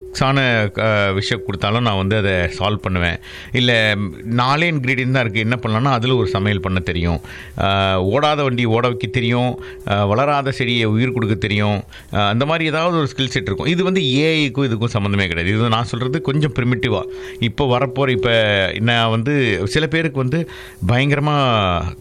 காம்ப்ளெக்ஸான விஷயம் கொடுத்தாலும் நான் வந்து அதை சால்வ் பண்ணுவேன் இல்லை நாலே இன்க்ரீடியன்ட் தான் இருக்குது என்ன பண்ணலாம்னா அதில் ஒரு சமையல் பண்ண தெரியும் அஹ், ஓடாத வண்டி ஓட வைக்க தெரியும் அஹ், வளராத செடியை உயிர் கொடுக்க தெரியும் அஹ், அந்த மாதிரி ஏதாவது ஒரு ஸ்கில் செட் இருக்கும் இது வந்து ஏஐக்கும் இதுக்கும் சம்மந்தமே கிடையாது இது நான் சொல்கிறது கொஞ்சம் ப்ரிமிட்டிவாக இப்போ வரப்போகிற இப்போ நான் வந்து சில பேருக்கு வந்து பயங்கரமாக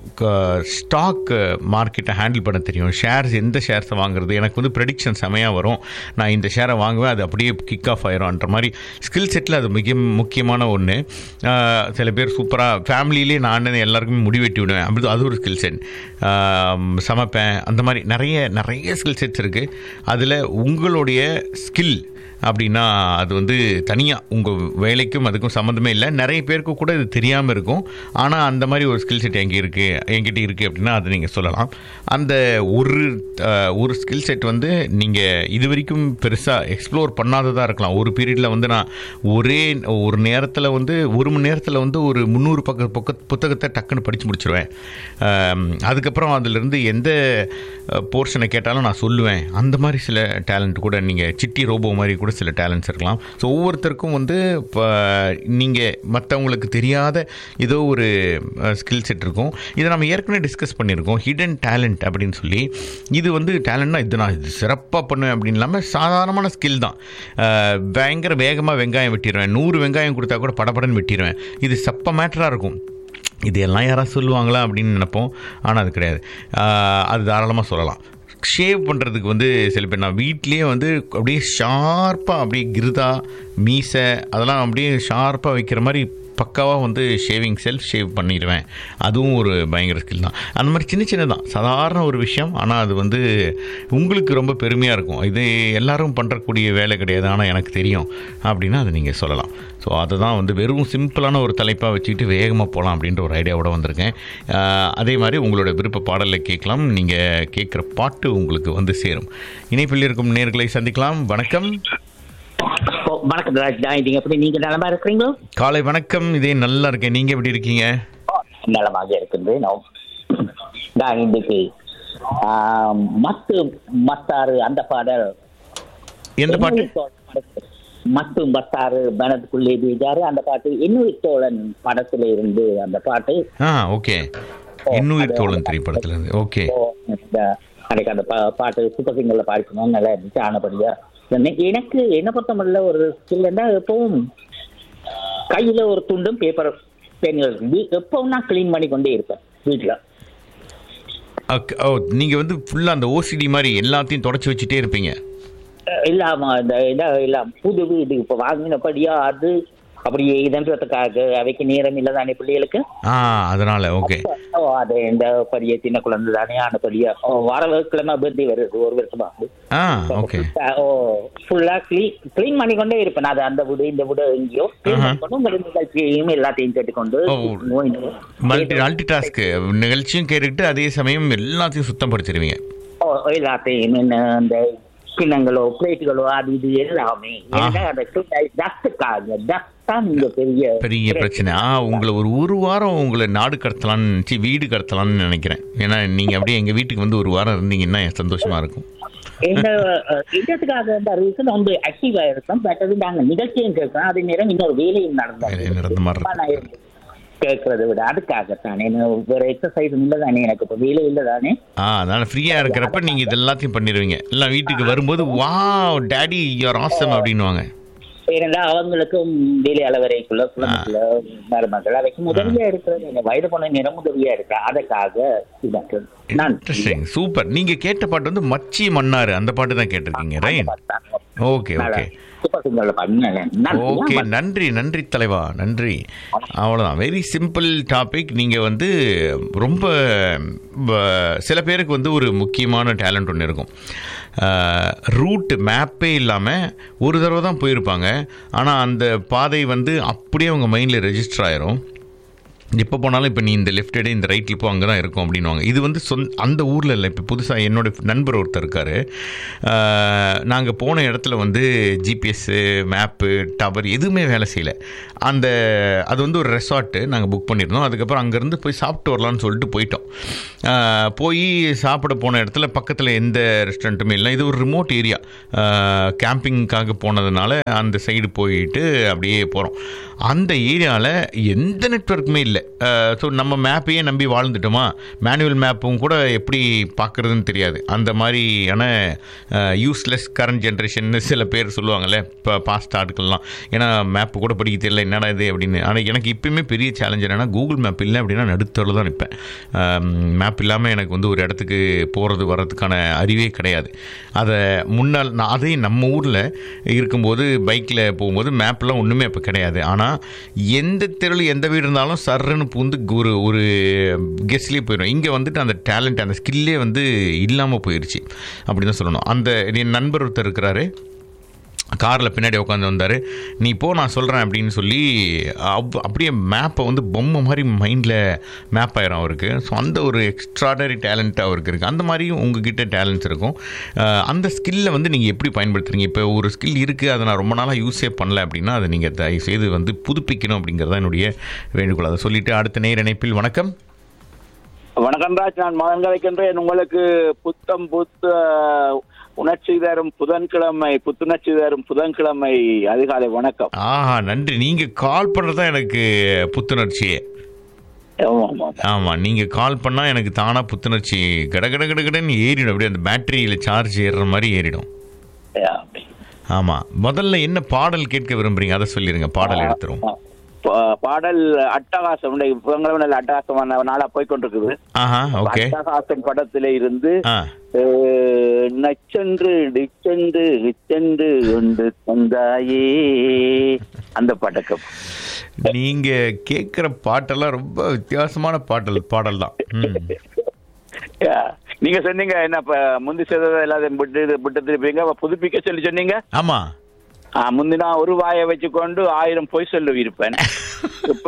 ஸ்டாக் மார்க்கெட்டை ஹேண்டில் பண்ண தெரியும் ஷேர்ஸ் எந்த ஷேர்ஸை வாங்குறது எனக்கு வந்து ப்ரெடிக்ஷன் செமையாக வரும் நான் இந்த ஷேரை வாங்குவேன் அது அப்படியே கிக் ஆஃப் ஆயிரும்ன்ற மாதிரி ஸ்கில் செட்டில் அது மிக முக்கியமான ஒன்று சில பேர் சூப்பராக ஃபேமிலியிலே நான் எல்லாருக்குமே முடிவெட்டி விடுவேன் அப்படி அது ஒரு ஸ்கில் செட் சமைப்பேன் அந்த மாதிரி நிறைய நிறைய ஸ்கில் செட்ஸ் இருக்குது அதில் உங்களுடைய ஸ்கில் அப்படின்னா அது வந்து தனியாக உங்கள் வேலைக்கும் அதுக்கும் சம்மந்தமே இல்லை நிறைய பேருக்கு கூட இது தெரியாமல் இருக்கும் ஆனால் அந்த மாதிரி ஒரு ஸ்கில் செட் எங்கே இருக்குது என்கிட்ட இருக்குது அப்படின்னா அது நீங்கள் சொல்லலாம் அந்த ஒரு அஹ், ஒரு ஸ்கில் செட் வந்து நீங்கள் இது வரைக்கும் பெருசாக எக்ஸ்ப்ளோர் பண்ணாததாக இருக்கலாம் ஒரு பீரியடில் வந்து நான் ஒரே ஒரு நேரத்தில் வந்து ஒரு மணி நேரத்தில் வந்து ஒரு முந்நூறு பக்க பக்க புத்தகத்தை டக்குன்னு படித்து முடிச்சிருவேன் அம், அதுக்கப்புறம் அதிலிருந்து எந்த போர்ஷனை கேட்டாலும் நான் சொல்லுவேன் அந்த மாதிரி சில டேலண்ட் கூட நீங்கள் சிட்டி ரோபோ மாதிரி கூட சில டேலண்ட்ஸ் இருக்கலாம் ஸோ ஒவ்வொருத்தருக்கும் வந்து இப்போ நீங்கள் மற்றவங்களுக்கு தெரியாத ஏதோ ஒரு ஸ்கில் செட் இருக்கும் இதை நம்ம ஏற்கனவே டிஸ்கஸ் பண்ணியிருக்கோம் ஹிடன் டேலண்ட் அப்படின்னு சொல்லி இது வந்து டேலண்ட்னா இது நான் இது சிறப்பாக பண்ணுவேன் அப்படின்னு இல்லாமல் சாதாரணமான ஸ்கில் தான் அஹ், பயங்கர வேகமாக வெங்காயம் வெட்டிடுவேன் நூறு வெங்காயம் கொடுத்தா கூட படபடன்னு வெட்டிடுவேன் இது சப்ப மேட்டராக இருக்கும் இது எல்லாம் யாராவது சொல்லுவாங்களா அப்படின்னு நினைப்போம் ஆனால் அது கிடையாது ஆஹ் அது தாராளமாக சொல்லலாம் ஷேவ் பண்ணுறதுக்கு வந்து சில பேர் நான் வீட்லேயே வந்து அப்படியே ஷார்ப்பாக அப்படியே கிருதா மீசை அதெல்லாம் அப்படியே ஷார்ப்பாக வைக்கிற மாதிரி பக்காவாக வந்து ஷேவிங் செல்ஃப் ஷேவ் பண்ணிடுவேன் அதுவும் ஒரு பயங்கர ஸ்கில் தான் அந்த மாதிரி சின்ன சின்னதான் சாதாரண ஒரு விஷயம் ஆனால் அது வந்து உங்களுக்கு ரொம்ப பெருமையாக இருக்கும் இது எல்லாரும் பண்ணுறக்கூடிய வேலை கிடையாது ஆனால் எனக்கு தெரியும் அப்படின்னா அதை நீங்கள் சொல்லலாம் ஸோ அதை தான் வந்து வெறும் சிம்பிளான ஒரு தலைப்பாக வச்சுக்கிட்டு வேகமாக போகலாம் அப்படின்ற ஒரு ஐடியாவோட வந்திருக்கேன் ஆஹ் அதே மாதிரி உங்களோட விருப்ப பாடலை கேட்கலாம் நீங்கள் கேட்குற பாட்டு உங்களுக்கு வந்து சேரும் இணைப்பில் இருக்கும் நேர்களை சந்திக்கலாம் வணக்கம் ஓ, வணக்கம் ராஜ் நான் நீங்க எப்படி நீங்க நலமா இருக்கிறீங்களோ காலை வணக்கம் இதே நல்லா இருக்கேன் நீங்கள் எப்படி இருக்கீங்க நலமாக இருக்குது நான் நான் இன்னைக்கு ஆம், மத்து மத்தாறு அந்த பாடல் எந்த பாட்டு மத்து மத்தாறு மனதுக்குள்ளே பீஜாரு அந்த பாட்டு இன்னுயிர் தோழன் படத்துல இருந்து அந்த பாட்டு ஆ ஓகே இன்னுயிர் தோழன் திரைப்படத்துல இருந்து ஓகே ஓ, இந்த அன்னைக்கு அந்த பா- பாட்டு சூப்பர் சிங்கர்ல பாடிக்கணும் நல்லா இருந்துச்சு ஆனபடியா எனக்கு எனக்கு என்ன பொறுத்தமல்ல ஒரு ஸ்கில்னா எப்பவும் கையில ஒரு துண்டும் பேப்பர் பென்கள் எப்பவும் நான் க்ளீன் பண்ணி கொண்டே இருப்பேன் வீட்டுல அக்- ஓ நீங்கள் வந்து ஃபுல்லாக அந்த ஓசிடி மாதிரி எல்லாத்தையும் தொடச்சி வச்சுட்டே இருப்பீங்க அஹ் இல்லாம இந்த இத எல்லாம் புது வீடு இப்ப வாங்கினபடியா அது அப்படியே இதன்றதுக்காக அவைக்கு நேரம் இல்லதானே பிள்ளைகளுக்கு ஆ அதனால் ஓகே ஓ, அது இந்த படிய சின்ன குழந்தை தானே ஆனபடியா ஓ, வர கிழமை பர்த்டே வருது ஒரு வருஷமா ஆ ஓகே ஓ ஃபுல்லா க்ளீன் க்ளீன் பண்ணிக்கொண்டே இருப்பேன் அது அந்த வீடு இந்த வீடு எங்கேயோ க்ளீன் ஆஹா. பண்ணிக்கொண்டு உங்க நிகழ்ச்சியையும் எல்லாத்தையும் கேட்டுக்கொண்டு ஓ. மல்டி மல்டி டாஸ்க்கு நிகழ்ச்சியும் கேட்டுக்கிட்டு அதே சமயம் எல்லாத்தையும் சுத்தப்படுத்திடுவீங்க ஓ, எல்லாத்தையும் என்ன அந்த கிண்ணங்களோ பிளேட்டுகளோ அது இது எல்லாமே ஏன்னா அந்த டஸ்ட்டுக்காக டஸ்ட் தான் நீங்க பெரிய பெரிய பிரச்சனை ஆ உங்களை ஒரு ஒரு வாரம் உங்களை நாடு கடத்தலாம்னு நினச்சி வீடு கடத்தலாம்னு நினைக்கிறேன் ஏன்னா நீங்கள் அப்படியே எங்கள் வீட்டுக்கு வந்து ஒரு வாரம் இருந்தீங்கன்னா சந்தோஷமாக இருக்கும் எங்க அஹ், இடத்துக்காக அந்த ரீசன் வந்து ஆக்டிவா இருக்கும் பட் அது நாங்க நிகழ்ச்சியும் கேட்கிறோம் அதே நேரம் இன்னொரு வேலையும் வேலையும் நடந்த மாதிரி நடந்தாங்க இருக்கு. கேட்கறத விட அதுக்காகத்தானே எனக்கு வேற எக்ஸசைஸ் இல்லை தானே எனக்கு இப்போ வேலை இல்லை தானே ஆ அதனால் ஃப்ரீயாக இருக்கிறப்ப நீங்கள் இது எல்லாத்தையும் பண்ணிடுவீங்க எல்லாம் வீட்டுக்கு வரும்போது வா டேடி யூஆர் ஆசம் அப்படின்னுவாங்க ஏனென்றா அவங்களுக்கும் வேலை அளவரைக்குள்ள குழந்தைக்குள்ள மருமகள் அவைக்கும் உதவியா இருக்கிறது எங்க வயது போன நேரம் உதவியா இருக்கா அதுக்காக இதாக்கு நான் இன்ட்ரெஸ்டிங் சூப்பர் நீங்கள் கேட்ட பாட்டு வந்து மச்சி மன்னாரு அந்த பாட்டு தான் கேட்டிருக்கீங்க ரைட் ஓகே ஓகே சூப்பர் சிங்கர்ல பண்ணேன் ஓகே நன்றி நன்றி தலைவா நன்றி அவ்வளோதான் வெரி சிம்பிள் டாபிக் நீங்கள் வந்து ரொம்ப ப- சில பேருக்கு வந்து ஒரு முக்கியமான டேலண்ட் ஒன்று இருக்கும் ரூட் மேப்பே இல்லாமல் ஒரு தடவை தான் போயிருப்பாங்க ஆனால் அந்த பாதை வந்து அப்படியே அவங்க மைண்டில் ரெஜிஸ்டர் ஆயிரும் எப்போ போனாலும் இப்போ நீ இந்த லெஃப்ட் எடு இந்த ரைட்டில் போ அங்கே தான் இருக்கும் அப்படின்வாங்க இது வந்து சொந் அந்த ஊரில் இல்லை இப்போ புதுசாக என்னோட நண்பர் ஒருத்தர் இருக்கார் நாங்கள் போன இடத்துல வந்து ஜிபிஎஸ்ஸு மேப்பு டவர் எதுவுமே வேலை செய்யலை அந்த அது வந்து ஒரு ரெசார்ட்டு நாங்கள் புக் பண்ணியிருந்தோம் அதுக்கப்புறம் அங்கேருந்து போய் சாப்பிட்டு வரலான்னு சொல்லிட்டு போயிட்டோம் ஆஹ் போய் சாப்பிட போன இடத்துல பக்கத்தில் எந்த ரெஸ்டாரண்ட்டுமே இல்லை இது ஒரு ரிமோட் ஏரியா கேம்பிங்காக போனதுனால அந்த சைடு போயிட்டு அப்படியே போகிறோம் அந்த ஏரியாவில் எந்த நெட்வொர்க்குமே இல்லை ஸோ நம்ம மேப்பையே நம்பி வாழ்ந்துட்டோமா மேனுவல் மேப்பும் கூட எப்படி பார்க்குறதுன்னு தெரியாது அந்த மாதிரியான யூஸ்லெஸ் கரண்ட் ஜென்ரேஷன் சில பேர் சொல்லுவாங்கல்ல இப்போ பாஸ்ட் ஆட்கள்லாம் ஏன்னா மேப்பு கூட படிக்க தெரியல என்னடா இது அப்படின்னு ஆனால் எனக்கு இப்பயுமே பெரிய சேலஞ்ச் என்னென்னா கூகுள் மேப் இல்லை அப்படின்னா நடுத்தரில் தான் நிற்பேன் மேப் இல்லாமல் எனக்கு வந்து ஒரு இடத்துக்கு போகிறது வர்றதுக்கான அறிவே கிடையாது அதை முன்னால் நான் அதையும் நம்ம ஊரில் இருக்கும்போது பைக்கில் போகும்போது மேப்லாம் ஒன்றுமே அப்போ கிடையாது ஆனால் எந்த தெருவில் எந்த வீடு இருந்தாலும் சர்ன்னு பூந்து ஒரு ஒரு கெஸ்ட்லேயே போயிடும் இங்கே வந்துட்டு அந்த டேலண்ட் அந்த ஸ்கில்லே வந்து இல்லாமல் போயிடுச்சு அப்படி தான் சொல்லணும் அந்த என் நண்பர் ஒருத்தர் இருக்கிறாரு காரில் பின்னாடி உட்காந்து வந்தார் நீ போ நான் சொல்கிறேன் அப்படின்னு சொல்லி அப் அப்படியே மேப்பை வந்து பொம்மை மாதிரி மைண்டில் மேப் ஆயிரும் அவருக்கு ஸோ அந்த ஒரு எக்ஸ்ட்ராடனரி டேலண்ட் அவருக்கு இருக்குது அந்த மாதிரியும் உங்ககிட்ட டேலண்ட்ஸ் இருக்கும் அஹ் அந்த ஸ்கில்லை வந்து நீங்கள் எப்படி பயன்படுத்துறீங்க இப்போ ஒரு ஸ்கில் இருக்குது அதை நான் ரொம்ப நாளாக யூஸே பண்ணல அப்படின்னா அதை நீங்கள் தயவு செய்து வந்து புதுப்பிக்கணும் அப்படிங்கிறது தான் என்னுடைய வேண்டுகோள் அதை சொல்லிவிட்டு அடுத்த நேர் இணைப்பில் வணக்கம் வணக்கம் ராஜ் நான் மகன் கலைக்கின்றேன் உங்களுக்கு புத்தம் புத்த உணர்ச்சி தரும் புதன்கிழமை புத்துணர்ச்சி தரும் புதன்கிழமை அதிகாலை வணக்கம் ஆஹா நன்றி நீங்கள் கால் பண்ணுறது தான் எனக்கு புத்துணர்ச்சியே ஆமா, ஆமா, ஆமா. ஆமாம் நீங்கள் கால் பண்ணால் எனக்கு தானாக புத்துணர்ச்சி கட கட கட கடன்னு ஏறிடும் அப்படியே அந்த பேட்டரியில் சார்ஜ் ஏறுற மாதிரி ஏறிடும் யா. ஆமாம் முதல்ல என்ன பாடல் கேட்க விரும்புறீங்க அதை சொல்லிடுங்க பாடல் எடுத்துரும் பா- பாடல் அட்டகாசம் இன்னைக்கு புதன்கிழமை நல்ல அட்டகாசமான நாளா போய் கொண்டிருக்குது ஆஹா ஓகே அட்டகாசம் படத்திலே இருந்து ஆ அஹ், நச்சென்று டிச்சென்று ரிச்சென்று கொண்டு தந்தாயே அந்த படக்கம் நீங்கள் கேட்குற பாட்டெல்லாம் ரொம்ப வித்தியாசமான பாடல் பாடல் தான் ம் யா. நீங்க சொன்னீங்க என்ன இப்ப முந்தி செய்ததை எல்லாத்தையும் விட்டு விட்டு திருப்பீங்க அப்ப புதுப்பிக்க சொல்லி சொன்னீங்க ஆமாம் ஆ, முந்தி நான் ஒரு வாயை வச்சுக்கொண்டு ஆயிரம் பொய் சொல்லி இருப்பேன் இப்ப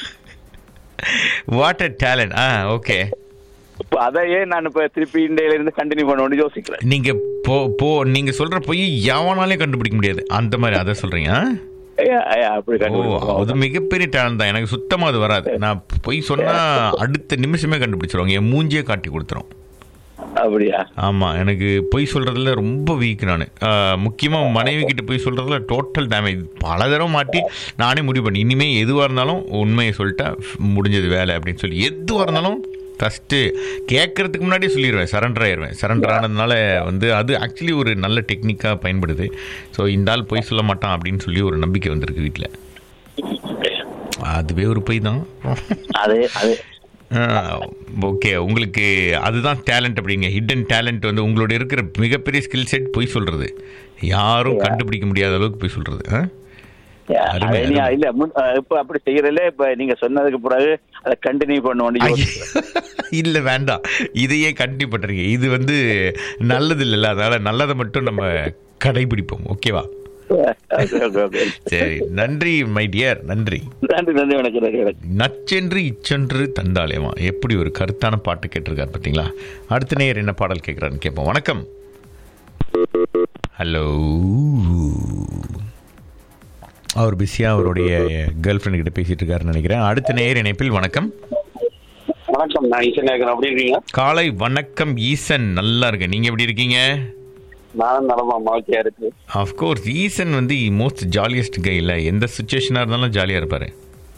வாட் அ டேலண்ட் ஆ ஓகே இப்ப அதையே நான் இப்ப திருப்பி இண்டையில இருந்து கண்டினியூ பண்ணணும்னு யோசிக்கிறேன் நீங்கள் போ போ நீங்கள் சொல்கிற பொய் எவனாலே கண்டுபிடிக்க முடியாது அந்த மாதிரி அதை சொல்கிறீங்க ஆ ஐயா, ஐயா, அப்படி ஓ கண்டுபிடிப்போம். அது மிகப்பெரிய டேலண்ட் தான் எனக்கு சுத்தமாக அது வராது நான் போய் சொன்னால் அடுத்த நிமிஷமே கண்டுபிடிச்சிருவாங்க என் மூஞ்சியே காட்டி கொடுத்துரும் அப்படியா ஆமாம் எனக்கு பொய் சொல்கிறதுல ரொம்ப வீக் நான் முக்கியமாக மனைவி கிட்ட போய் சொல்கிறதுல டோட்டல் டேமேஜ் பல தடவை மாட்டி நானே முடிவு பண்ணி இனிமேல் எதுவாக இருந்தாலும் உண்மையை சொல்லிட்டா ஃப்- முடிஞ்சது வேலை அப்படின்னு சொல்லி எதுவாக இருந்தாலும் ஃபஸ்ட்டு கேட்கறதுக்கு முன்னாடியே சொல்லிடுவேன் சரண்டர் ஆயிடுவேன் சரண்டர் ஆனதுனால வந்து அது ஆக்சுவலி ஒரு நல்ல டெக்னிக்காக பயன்படுது ஸோ இந்த ஆள் பொய் சொல்ல மாட்டான் அப்படின்னு சொல்லி ஒரு நம்பிக்கை வந்திருக்கு வீட்டில் அதுவே ஒரு பொய் தான் அது அது ஓகே உங்களுக்கு அதுதான் டேலண்ட் அப்படிங்க ஹிடன் டேலண்ட் வந்து உங்களோட இருக்கிற மிகப்பெரிய ஸ்கில் செட் பொய் சொல்றது யாரும் கண்டுபிடிக்க முடியாத அளவுக்கு பொய் சொல்றது ஆ? ஐயா, அருமை, அது நீ- அருமை. இல்ல முன்- அஹ், இப்ப அப்படி செய்யறதுல இப்ப நீங்க சொன்னதுக்கு பிறகு அதை கண்டினியூ பண்ணணும்னு யோசிக்கிறேன் இல்ல வேண்டாம் இதையே கண்டினியூ பண்றீங்க இது வந்து நல்லது இல்லைல்ல அதனால நல்லதை மட்டும் நம்ம கடைபிடிப்போம் ஓகேவா ஓகே, ஓகே, ஓகே. சரி நன்றி மை டியர் நன்றி நன்றி நன்றி வணக்கம் நன்றி வணக்கம் நச்சென்று இச்சென்று தந்தாலேமா எப்படி ஒரு கருத்தான பாட்டு கேட்டிருக்காரு பார்த்தீங்களா அடுத்த நேயர் என்ன பாடல் கேட்குறான்னு கேட்போம் வணக்கம் ஹலோ அவர் பிஸியாக அவருடைய கேர்ள் ஃப்ரெண்ட் கிட்ட பேசிட்டு இருக்காருன்னு நினைக்கிறேன் அடுத்த நேயர் இணைப்பில் வணக்கம் வணக்கம் நான் ஈசன் அப்படி இருக்கீங்க காலை வணக்கம் ஈசன் நல்லா இருக்கேன் நீங்கள் எப்படி இருக்கீங்க நானும் நலமா மகிழ்ச்சியா இருக்கு அஃப்கோர்ஸ் ஈசன் வந்து மோஸ்ட் ஜாலியஸ்ட் கை இல்லை எந்த சுச்சுவேஷனாக இருந்தாலும் ஜாலியாக இருப்பார்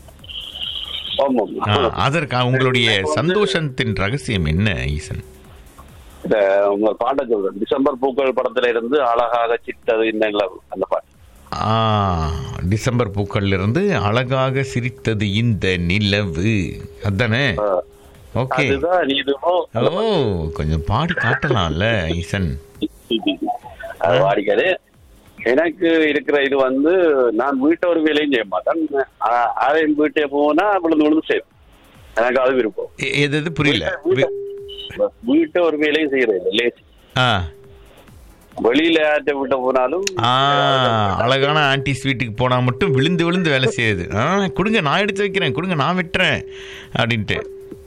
ஆமாம் அதற்கு உங்களுடைய சந்தோஷத்தின் ரகசியம் என்ன ஈசன் இந்த உங்க பாட்டை சொல்றேன் டிசம்பர் பூக்கள் படத்துல இருந்து அழகாக சித்தது இந்த நிலவு அந்த பாட்டு ஆ டிசம்பர் பூக்கள்ல இருந்து அழகாக சிரித்தது இந்த நிலவு அதானே ஆ. ஓகே அதுதான் நீ இதுவும் ஓ கொஞ்சம் பாடி காட்டலாம்ல ஈசன் அது வாடிக்காது எனக்கு இருக்கிற இது வந்து நான் வீட்டை ஒரு வேலையும் செய்ய மாட்டேன் ஆ- ஆலயம் வீட்டை போனா விழுந்து விழுந்து செய்வேன் எனக்கு அது விருப்பம் எ- எது எது புரியல வி- வீட்டை ஒரு வேலையும் செய்யறது இல்லை லேசி ஆ வெளியில யார்கிட்ட விட்ட போனாலும் ஆ அழகான ஆன்டிஸ் வீட்டுக்கு போனால் மட்டும் விழுந்து விழுந்து வேலை செய்யுது ஆ கொடுங்க நான் எடுத்து வைக்கிறேன் கொடுங்க நான் வெட்டுறேன் அப்படின்ட்டு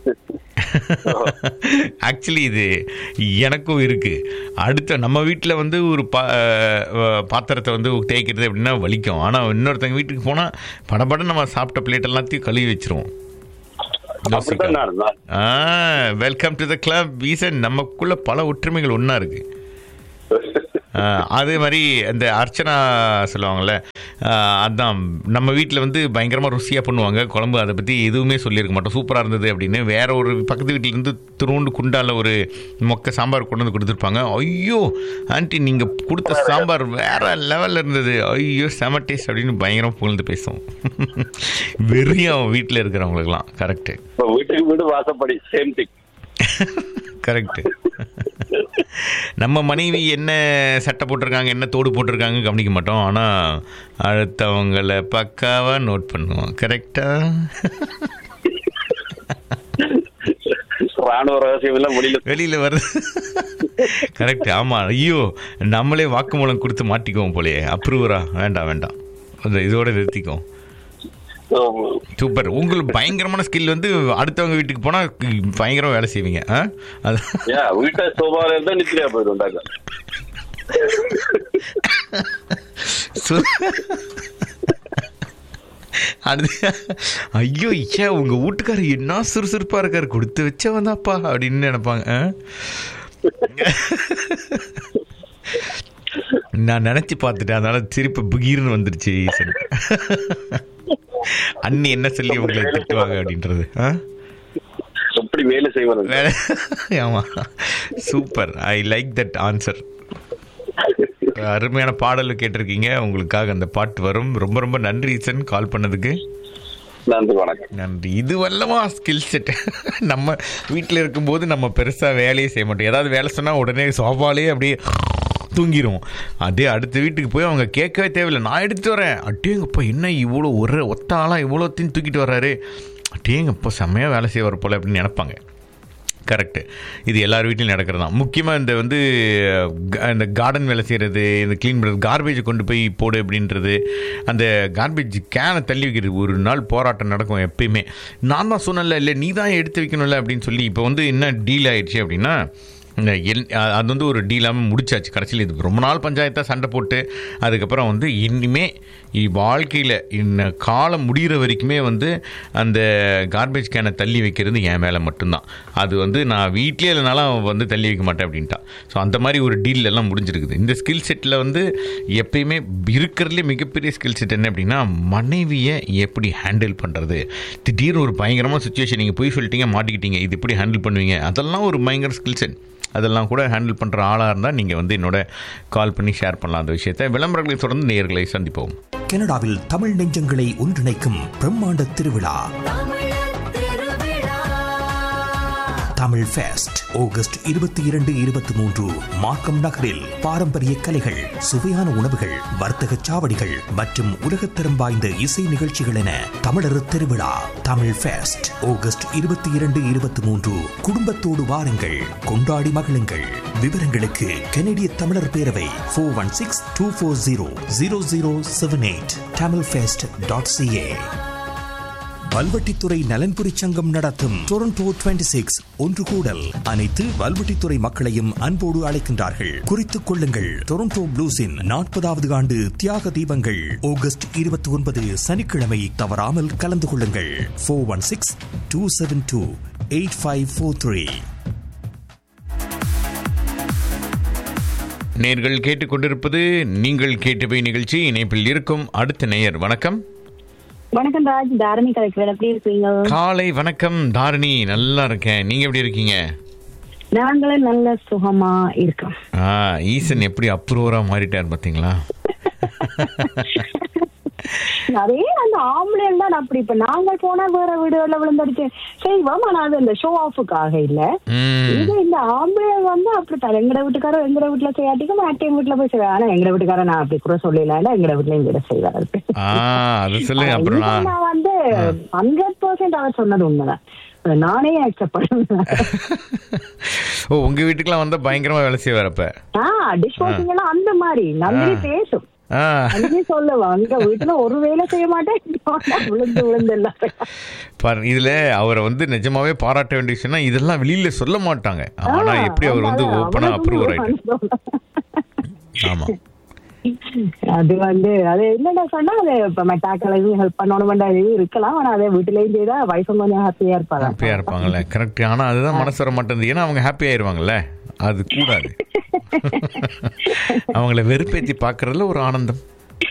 ஆக்சுவலி இது எனக்கும் இருக்கு அடுத்த நம்ம வீட்டில் வந்து ஒரு பா அஹ் பாத்திரத்தை வந்து தேய்க்கிறது அப்படின்னா வலிக்கும் ஆனால் இன்னொருத்தங்க வீட்டுக்கு போனால் படபட நம்ம சாப்பிட்ட பிளேட் எல்லாத்தையும் கழுவி வச்சிருவோம் அப்படித்தான் நான் நான் ஆ வெல்கம் டு த கிளப் வீசன் நமக்குள்ள பல ஒற்றுமைகள் ஒன்றா இருக்கு ஆ, அதே மாதிரி இந்த அர்ச்சனா சொல்லுவாங்கள்ல ஆ, அதான் நம்ம வீட்டில் வந்து பயங்கரமாக ருசியாக பண்ணுவாங்க குழம்பு அதை பற்றி எதுவுமே சொல்லியிருக்க மாட்டோம் சூப்பராக இருந்தது அப்படின்னு வேற ஒரு பக்கத்து வீட்டிலேருந்து திருவுண்டு குண்டால ஒரு மொக்க சாம்பார் கொண்டு வந்து கொடுத்துருப்பாங்க ஐயோ ஆண்டி நீங்கள் கொடுத்த சாம்பார் வேற லெவலில் இருந்தது ஐயோ செம டேஸ்ட் அப்படின்னு பயங்கரமாக புகழ்ந்து பேசுவோம் வெறியும் வீட்டில் இருக்கிறவங்களுக்குலாம் கரெக்டு இப்ப வீட்டுக்கு வீடு வாசப்படி சேம் திங் கரெக்டு நம்ம மனைவி என்ன சட்டை போட்டிருக்காங்க என்ன தோடு போட்டிருக்காங்க கவனிக்க மாட்டோம் ஆனால் அடுத்தவங்களை பக்காவாக நோட் பண்ணுவோம் கரெக்டா ராணுவ ரகசியம் எல்லாம் வெளியில வெளியில் வருது கரெக்ட் ஆமாம் ஐயோ நம்மளே வாக்குமூலம் கொடுத்து மாட்டிக்குவோம் போலயே அப்ரூவரா வேண்டாம் வேண்டாம் அந்த இதோட நிறுத்திக்குவோம் சூப்பர் உங்களுக்கு பயங்கரமான ஸ்கில் வந்து அடுத்தவங்க வீட்டுக்கு போனால் பயங்கரமாக வேலை செய்வீங்க ஆ அது ஏன் வீட்டை சோபால இருந்தா நிச்சயா போயிடும் சு- அடுத்து ஐயோ ஐயா உங்க வீட்டுக்காரர் என்ன சுறுசுறுப்பா இருக்காரு கொடுத்து வச்ச வந்தாப்பா அப்படின்னு நினைப்பாங்க ஆ? நான் நினைச்சு பார்த்துட்டேன் அதனால சிரிப்பு புகீர்னு வந்துருச்சு ஈசன் அண்ணி என்ன சொல்லி உங்களை திட்டுவாங்க அப்படின்றது ஆ எப்படி வேலை செய்வது வேற ஆமா super I like that answer அருமையான பாடல் கேட்டிருக்கீங்க உங்களுக்காக அந்த பாட்டு வரும் ரொம்ப ரொம்ப நன்றி ஈசன் கால் பண்ணதுக்கு நன்றி வணக்கம் நன்றி இது வல்லமா ஸ்கில் செட் நம்ம வீட்டில் இருக்கும்போது நம்ம பெருசாக வேலையே செய்ய மாட்டோம் ஏதாவது வேலை சொன்னால் உடனே சோஃபாலே அப்படியே தூங்கிடுவோம் அதே அடுத்த வீட்டுக்கு போய் அவங்க கேட்கவே தேவையில்லை நான் எடுத்துட்டு வரேன் அட்டேங்கப்பா என்ன இவ்வளோ ஒரு ஒத்த ஆளாக இவ்வளோத்தையும் தூக்கிட்டு வர்றாரு அட்டேங்கப்பா செம்மையாக வேலை செய்வார் போல அப்படின்னு நினைப்பாங்க கரெக்டு இது எல்லார் வீட்லையும் நடக்கிறது தான் முக்கியமாக இந்த வந்து க- இந்த கார்டன் வேலை செய்கிறது இந்த க்ளீன் பண்ணுறது கார்பேஜ் கொண்டு போய் போடு அப்படின்றது அந்த கார்பேஜ் கேனை தள்ளி வைக்கிறது ஒரு நாள் போராட்டம் நடக்கும் எப்பயுமே நான் தான் சொன்னல இல்லை நீ தான் எடுத்து வைக்கணும்ல அப்படின்னு சொல்லி இப்போ வந்து என்ன டீல் ஆயிடுச்சு அப்படின்னா இந்த எல் அ- அது வந்து ஒரு டீலாக முடிச்சாச்சு கடைசியில் இது ரொம்ப நாள் பஞ்சாயத்தாக சண்டை போட்டு அதுக்கப்புறம் வந்து இனிமே இ- வாழ்க்கையில் இந்த காலம் முடிகிற வரைக்குமே வந்து அந்த கார்பேஜ் கேனை தள்ளி வைக்கிறது என் மேலே மட்டும்தான் அது வந்து நான் வீட்லேயே இல்லைனாலும் வந்து தள்ளி வைக்க மாட்டேன் அப்படின்ட்டான் ஸோ அந்த மாதிரி ஒரு டீல் எல்லாம் முடிஞ்சிருக்குது இந்த ஸ்கில் செட்டில் வந்து எப்பயுமே இருக்கிறதுலே மிகப்பெரிய ஸ்கில் செட் என்ன அப்படின்னா மனைவியை எப்படி ஹேண்டில் பண்ணுறது திடீர்னு ஒரு பயங்கரமான சுச்சுவேஷன் நீங்கள் போய் சொல்லிட்டீங்க மாட்டிக்கிட்டீங்க இது எப்படி ஹேண்டில் பண்ணுவீங்க அதெல்லாம் ஒரு பயங்கர ஸ்கில் செட் அதெல்லாம் கூட ஹேண்டில் பண்ணுற ஆளாக இருந்தால் நீங்கள் வந்து என்னோட கால் பண்ணி ஷேர் பண்ணலாம் அந்த விஷயத்தை விளம்பரங்களை தொடர்ந்து நேர்களை சந்திப்போம் கனடாவில் தமிழ் நெஞ்சங்களை ஒன்றிணைக்கும் பிரம்மாண்ட திருவிழா தமிழ் ஃபெஸ்ட் ஆகஸ்ட் இருபத்தி இரண்டு இருபத்தி மூன்று மார்க்கம் நகரில் பாரம்பரிய கலைகள் சுவையான உணவுகள் வர்த்தக சாவடிகள் மற்றும் உலகத்தரம் வாய்ந்த இசை நிகழ்ச்சிகள் என தமிழர் திருவிழா தமிழ் ஃபெஸ்ட் ஆகஸ்ட் இருபத்தி இரண்டு இருபத்தி மூன்று குடும்பத்தோடு வாருங்கள் கொண்டாடி மகிழுங்கள் விவரங்களுக்கு கனடிய தமிழர் பேரவை four one six two four zero zero zero seven eight Tamil fest dot CA Valvettithurai நலன்புரி சங்கம் நடத்தும் டொரண்டோ 26 சிக்ஸ் ஒன்று கூடல் அனைத்து வல்வெட்டித்துறை மக்களையும் அன்போடு அழைக்கின்றார்கள் குறித்துக் கொள்ளுங்கள் டொரண்டோ ப்ளூஸின் நாற்பதாவது ஆண்டு தியாக தீபங்கள் ஆகஸ்ட் இருபத்தி ஒன்பது சனிக்கிழமை தவறாமல் கலந்து கொள்ளுங்கள் four one six two seven two eight five four three நேர்கள் கேட்டுக்கொண்டிருப்பது நீங்கள் கேட்டவை நிகழ்ச்சி இணைப்பில் இருக்கும் அடுத்த நேயர் வணக்கம் வணக்கம் ராஜ் தாரணி கலைக்கிறேன் எப்படி இருக்கீங்க காலை வணக்கம் தாரணி நல்லா இருக்கேன் நீங்க எப்படி இருக்கீங்க நாங்களும் நல்ல சுகமா இருக்கோம் ஆ ஈசன் எப்படி அப்ரூவரா மாறிட்டார் பாத்தீங்களா நிறைய அந்த ஆம்பளைன் தான் அப்படி இப்ப நாங்கள் போனா வேற வீடுகள்ல விழுந்தடிச்சு செய்வோம் ஆனா அது இந்த ஷோ ஆஃபுக்காக இல்ல ம் இது இந்த ஆம்பளை வந்து அப்படித்தான் எங்கட வீட்டுக்காரர் எங்கட வீட்டுல செய்யாட்டிக்கும் மாட்டியம் வீட்டுல போய் செய்வாங்க ஆனா எங்கட வீட்டுக்காரர் நான் அப்படி கூட சொல்லல எங்கட வீட்டுல இங்க செய்வாரு ஆ அது சொல்லுங்க அப்புறம் இது நான் நான் வந்து ஹண்ட்ரட் பர்சன்ட் அவர் சொன்னது உண்மைதான் நானே அக்செப்ட் பண்ணுவேன் ஓ உங்க வீட்டுக்கெல்லாம் வந்தா பயங்கரமா வேலை செய்வார் அப்ப ஆ டிஷ் வாஷிங் எல்லாம் அந்த மாதிரி நந்தினி பேசும் ஆ நந்தினி சொல்லுவா அங்க வீட்டுல ஒரு வேலை செய்ய மாட்டேன் விழுந்து விழுந்து எல்லாம் பாரு இதுல அவரை வந்து நிஜமாவே பாராட்ட வேண்டிய விஷயம்னா இதெல்லாம் வெளியில சொல்ல மாட்டாங்க ஆனா எப்படி அவர் வந்து ஆ, ஓப்பனா அவனுக்கு அப்ரூவர் ஒரு ஆயிட்டு மனசு. ஆமா அது வந்து அது என்னடா சொன்னா அது இப்ப மெட்டாக்கள் எதுவும் ஹெல்ப் பண்ணணும் எதுவும் இருக்கலாம் ஆனா அதே வீட்டுலயும் செய்தா வயசும் கொஞ்சம் ஹாப்பியா இருப்பாங்க ஹாப்பியா இருப்பாங்கல்ல கரெக்ட் ஆனா அதுதான் மனசு வர மாட்டேங்குது ஏன்னா அவங்க ஹாப்பி ஆயிருவாங்கல்ல அது கூடாது அவங்கள வெறுப்பேத்தி பாக்குறதுல ஒரு ஆனந்தம்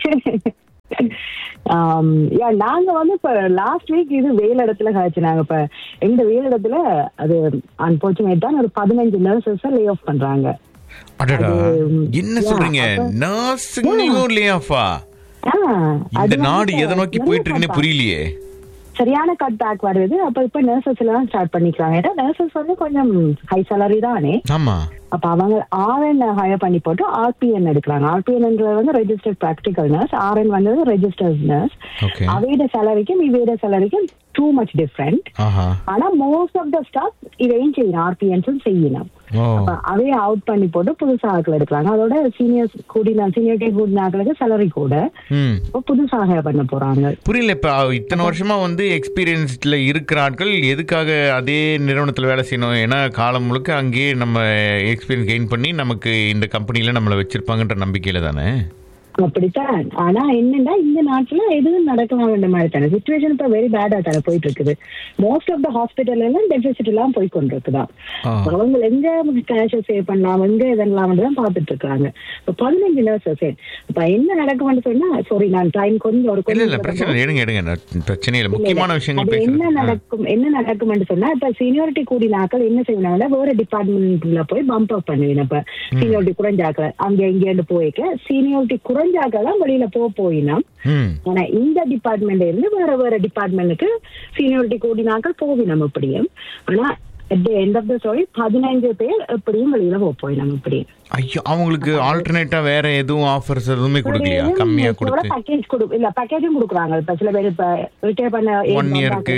ஆம், யா, நாங்க வந்து இப்ப லாஸ்ட் வீக் இது வெயில் இடத்துல காய்ச்சினாங்க இப்ப எங்க வெயில் இடத்துல அது அன்பார்ச்சுனேட் தான் ஒரு பதினஞ்சு நர்சஸ் லே ஆஃப் பண்றாங்க அடடா அது, என்ன yeah, சொல்றீங்க அப்ப- நர்ஸுங்களையும் இல்லையாப்பா ஆ, இந்த அது நாடு வந்து எதை நோக்கி நிறைய போயிட்டு இருக்குன்னு பார்த்தா. புரியலையே சரியான கட் பேக் வருது அப்ப இப்ப நர்சஸ் எல்லாம் ஸ்டார்ட் பண்ணிக்கிறாங்க ஏன்னா நர்சஸ் வந்து கொஞ்சம் ஹை salary தானே ஆமா அப்ப அவங்க ஆர்என் ஹையர் பண்ணி போட்டு ஆர்பிஎன் எடுக்கிறாங்க ஆர்பிஎன்ன்றது வந்து ரெஜிஸ்டர்ட் ப்ராக்டிக்கல் நர்ஸ் ஆர்என் வந்து ரெஜிஸ்டர்ட் நர்ஸ் ஓகே அவையோட சேலரிக்கும் இவையோட சேலரிக்கும் டூ மச் டிஃப்ரெண்ட் ஆஹா ஆனா மோஸ்ட் ஆஃப் த ஸ்டாஃப் இதையும் செய்யணும் ஆர்பிஎன்ஸும் செய்யணும் ஓ அப்ப அவைய அவுட் பண்ணி போட்டு புதுசா ஆட்கள் எடுக்கிறாங்க அதோட சீனியர்ஸ் கூடின சீனியரிட்டி கூடின ஆட்களுக்கு சேலரி கூட ம் இப்ப புதுசாக hire பண்ண போறாங்க புரியல இப்ப அவ இத்தனை வருஷமா வந்து எக்ஸ்பீரியன்ஸ்ல இருக்கிற ஆட்கள் எதுக்காக அதே நிறுவனத்துல வேலை செய்யணும் ஏன்னா காலம் முழுக்க அங்கேயே நம்ம எக்ஸ்பீரியன்ஸ் கெயின் பண்ணி நமக்கு இந்த கம்பெனில நம்மளை வச்சிருப்பாங்கன்ற நம்பிக்கையில தானே அப்படித்தான் ஆனா என்னன்னா இந்த நாட்டுல எதுவும் நடக்கலாம் வேண்ட மாதிரி தானே சுச்சுவேஷன் இப்ப வெரி பேடா தானே போயிட்டு இருக்குது மோஸ்ட் ஆஃப் த ஹாஸ்பிட்டல் எல்லாம் டெபிசிட் எல்லாம் போய் கொண்டிருக்குதான் ஆ. அவங்க எங்க கேஷ சேவ் பண்ணலாம் எங்க இதெல்லாம் தான் பாத்துட்டு இருக்காங்க இப்ப பதினஞ்சு நர்சஸ் இப்ப என்ன நடக்கும்னு சொன்னா சாரி நான் டைம் கொஞ்சம் ஒரு இல்ல இல்ல கொஞ்சம் பிரச்சனை இல்லை எடுங்க எடுங்க நான் பிரச்சனை இல்லை முக்கியமான விஷயங்கள் அது என்ன பேசுறேன் ஆ. நடக்கும் என்ன நடக்கும்னு சொன்னா இப்ப சீனியாரிட்டி கூடினாக்கள் என்ன செய்வாங்கன்னா வேற டிபார்ட்மெண்ட்ல போய் பம்ப் அப் பண்ணுவீங்க இப்ப சீனியாரிட்டி குறைஞ்சாக்கள் அங்க இங்க போய்க்க சீனியாரிட்டி குறைஞ்சாக்கள் தான் வெளியில போக போயினா ம் ஆனா இந்த டிபார்ட்மெண்ட்ல இருந்து வேற வேற டிபார்ட்மெண்ட்டுக்கு சீனியாரிட்டி கூடினாக்கள் போவினோம் இப்படியும் ஆனா at the end of the story பதினைஞ்சு பேர் எப்படியும் வெளியில போக போயினோம் இப்படியும் ஐயோ அவங்களுக்கு ஆல்டர்னேட்டா வேற எதுவும் ஆஃபர்ஸ் எதுவுமே கொடுக்கலையா கம்மியா கொடுத்து பேக்கேஜ் கொடு இல்ல பேக்கேஜும் கொடுக்குறாங்க இப்ப சில பேர் இப்ப ரிட்டையர் பண்ண One year-க்கு,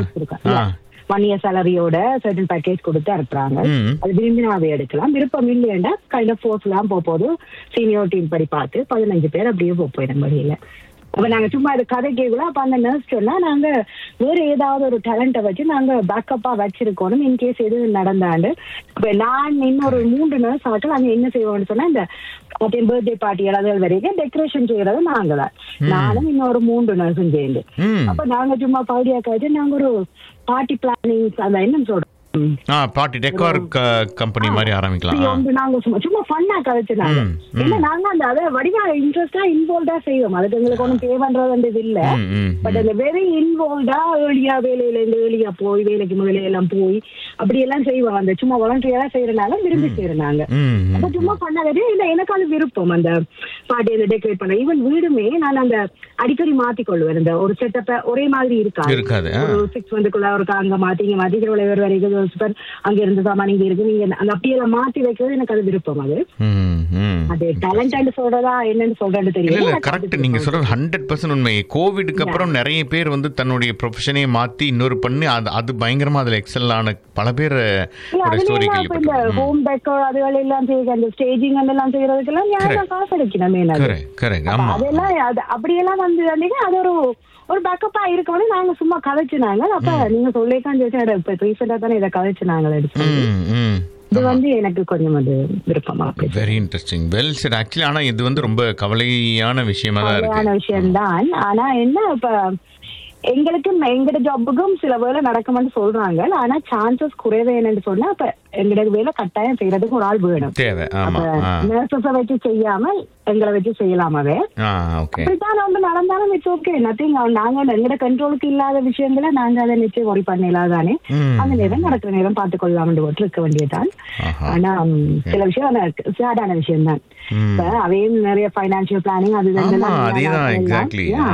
ஆ. ஒன் இயர் சேலரியோட சர்டன் பேக்கேஜ் கொடுத்து அனுப்புறாங்க ம். அது விரும்பினாவே எடுக்கலாம் விருப்பம் இல்லையாண்டா கைண்ட் ஆஃப் ஃபோர்ஸ் எல்லாம் போக போது சீனியர் டீம் படி பார்த்து பதினஞ்சு பேர் அப்படியே போக போயிடும் வழியில அப்ப நாங்க சும்மா இது கதை கேட்கலாம் அப்ப அந்த நர்ஸ் சொன்னா நாங்க வேற ஏதாவது ஒரு டேலண்ட்டை வச்சு நாங்க பேக்கப்பா வச்சிருக்கோம் இன்கேஸ் எது நடந்தாண்டு இப்ப நான் இன்னொரு மூன்று நர்ஸ் ஆட்கள் அங்க என்ன செய்வோம்னு சொன்னா இந்த பர்த்டே பார்ட்டி ஏதாவது வரைக்கும் டெக்கரேஷன் செய்யறது நாங்க தான் நானும் இன்னொரு மூன்று நர்ஸும் சேர்ந்து ம் அப்ப நாங்க சும்மா பவுடியா காய்ச்சி நாங்க ஒரு பார்ட்டி பிளானிங் அந்த என்ன சொல்றோம் ம். ஆ பார்ட்டி டெக்கார் கம்பெனி மாதிரி ஆரம்பிக்கலாம் இது ஆ. வந்து நாங்க சும்மா சும்மா ஃபன்னா கதைச்சுனாங்க ம், ம். இல்ல நாங்க அந்த அதை வடிவா இன்ட்ரெஸ்டா இன்வால்வ்டா செய்வோம் அதுக்கு எங்களுக்கு ஒன்றும் பே பண்றது இல்ல ம், ம், பட் அந்த வெரி இன்வால்வ்டா ஏர்லியா வேலையில இருந்து ஏர்லியா போய் வேலைக்கு முதல்ல எல்லாம் போய் அப்படி எல்லாம் செய்வோம் அந்த சும்மா வாலண்டியரா செய்யறனால விரும்பி செய்யறனாங்க ம், ம். அப்ப சும்மா பண்ணாதே இல்ல எனக்கு அது விருப்பம் அந்த பாட்டி அந்த டெக்கரேட் பண்ண ஈவன் வீடுமே நான் அந்த அடிக்கடி மாத்தி கொள்வேன் இந்த ஒரு செட்டப்ப ஒரே மாதிரி இருக்காது இருக்காது, ஆ. ஒரு சிக்ஸ் மந்த்துக்குள்ள ஒரு அங்க மாத்தி இங்க மாத்தி திருவிழா வரைக்கும் ஒரு super அங்க இருந்து சாமான் இங்க இருக்கு நீங்க அந்த அப்படியெல்லாம் மாத்தி வைக்கிறது எனக்கு அது விருப்பம் அது ம், ம். அது டேலண்ட் சொல்றதா என்னன்னு சொல்றேன்னு இல்ல தெரியல இல்ல எனக்கு அது கரெக்ட் நீங்க விருப்பம். சொல்றது ஹண்ட்ரட் பர்சன்ட் உண்மை கோவிடுக்கு அப்புறம் நிறைய பேர் வந்து தன்னுடைய ப்ரொஃபஷனே மாத்தி இன்னொரு பண்ணி அது அது பயங்கரமா அதுல எக்ஸல் ஆன பல பேர் இல்ல, அதுல ஸ்டோரி எல்லாம் இப்ப இந்த கேள்விப்பட்டிருக்கேன் ஹோம் டெக்கர் அதுகள் எல்லாம் செய்ய அந்த ஸ்டேஜிங் எல்லாம் செய்யறதுக்கெல்லாம் ஞாபகம் காசு அடிக்கணுமே அது கரெக்ட் கரெக்ட் அப்ப ஆமா அதெல்லாம் அது அப்படியெல்லாம் வந்து அன்னைக்கு அது ஒரு ஒரு பேக்கப்பா இருக்கவனே நாங்க சும்மா கதைச்சுனாங்க அப்ப நீங்க சொல்லிக்கான் சேர்த்து இப்ப ரீசெண்டா தானே இதை கதைச்சுனாங்க எடுத்து ம் ம் இது வந்து எனக்கு கொஞ்சம் அது விருப்பமா இருக்கு வெரி இன்ட்ரெஸ்டிங் வெல் சரி ஆக்சுவலி ஆனா இது வந்து ரொம்ப கவலையான விஷயமா தான் கவலையான இருக்கு விஷயம்தான் ஆனா என்ன இப்ப எங்களுக்கும் எங்கட ஜாப்புக்கும் சில வேலை நடக்கும்னு சொல்றாங்க ஆனா சான்சஸ் குறைவே என்னன்னு சொன்னா அப்ப எங்கட வேலை கட்டாயம் செய்யறதுக்கு ஒரு ஆள் வேணும் தேவை ஆமா அப்ப ஆ நர்சஸ வச்சு செய்யாம எங்களை வச்சு செய்யலாமவே ஆ ஓகே அப்படித்தான் ஒன்று நடந்தாலும் இட்ஸ் ஓகே நத்திங் நாங்க எங்கட கண்ட்ரோலுக்கு இல்லாத விஷயங்களை நாங்க அதை நிச்சயம் ஒரி பண்ணலாம் தானே ம். அந்த நேரம் நடக்கிற நேரம் பார்த்துக் கொள்ளலாம் போட்டு இருக்க வேண்டியதுதான் ஆஹா. ஆனா ம், சில விஷயம் சேடான விஷயம் தான் ம். இப்ப அவையும் நிறைய பைனான்சியல் பிளானிங் அது ஆமா இதெல்லாம் அதேதான் எல்லாம் exactly yeah.